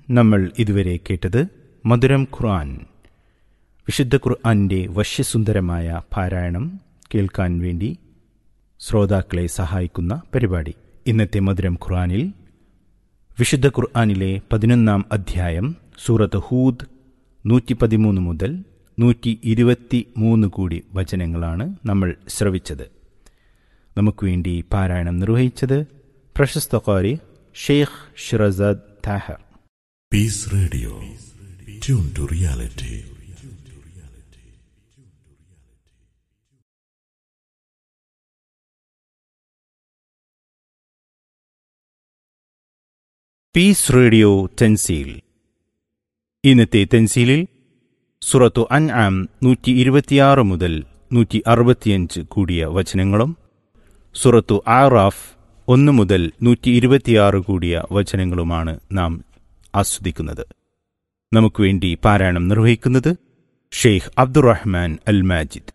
നമ്മൾ ഇതുവരെ കേട്ടത് മധുരം ഖുർആൻ വിശുദ്ധ ഖുർആന്റെ വശ്യസുന്ദരമായ പാരായണം കേൾക്കാൻ വേണ്ടി ശ്രോതാക്കളെ സഹായിക്കുന്ന പരിപാടി ഇന്നത്തെ മധുരം ഖുർആനിൽ വിശുദ്ധ ഖുർആനിലെ പതിനൊന്നാം അധ്യായം സൂറത്ത് ഹൂദ് നൂറ്റി പതിമൂന്ന് മുതൽ നൂറ്റി ഇരുപത്തി മൂന്ന് കൂടി വചനങ്ങളാണ് നമ്മൾ ശ്രവിച്ചത് നമുക്ക് വേണ്ടി പാരായണം നിർവഹിച്ചത് പ്രശസ്ത കാരി Sheikh Shirazad Tahir Peace Radio. Tune to reality. Peace radio തെൻസീൽ ഇന്നത്തെ തെൻസീലിൽ സുറത്തു അൻ ആം നൂറ്റി ഇരുപത്തിയാറ് മുതൽ നൂറ്റി അറുപത്തിയഞ്ച് കൂടിയ വചനങ്ങളും സുറത്തു ആറാഫ് ഒന്ന് മുതൽ നൂറ്റി ഇരുപത്തിയാറ് കൂടിയ വചനങ്ങളുമാണ് നാം ആസ്വദിക്കുന്നത് നമുക്ക് വേണ്ടി പാരായണം നിർവഹിക്കുന്നത് ഷെയ്ഖ് അബ്ദുറഹ്മാൻ അൽ മാജിദ്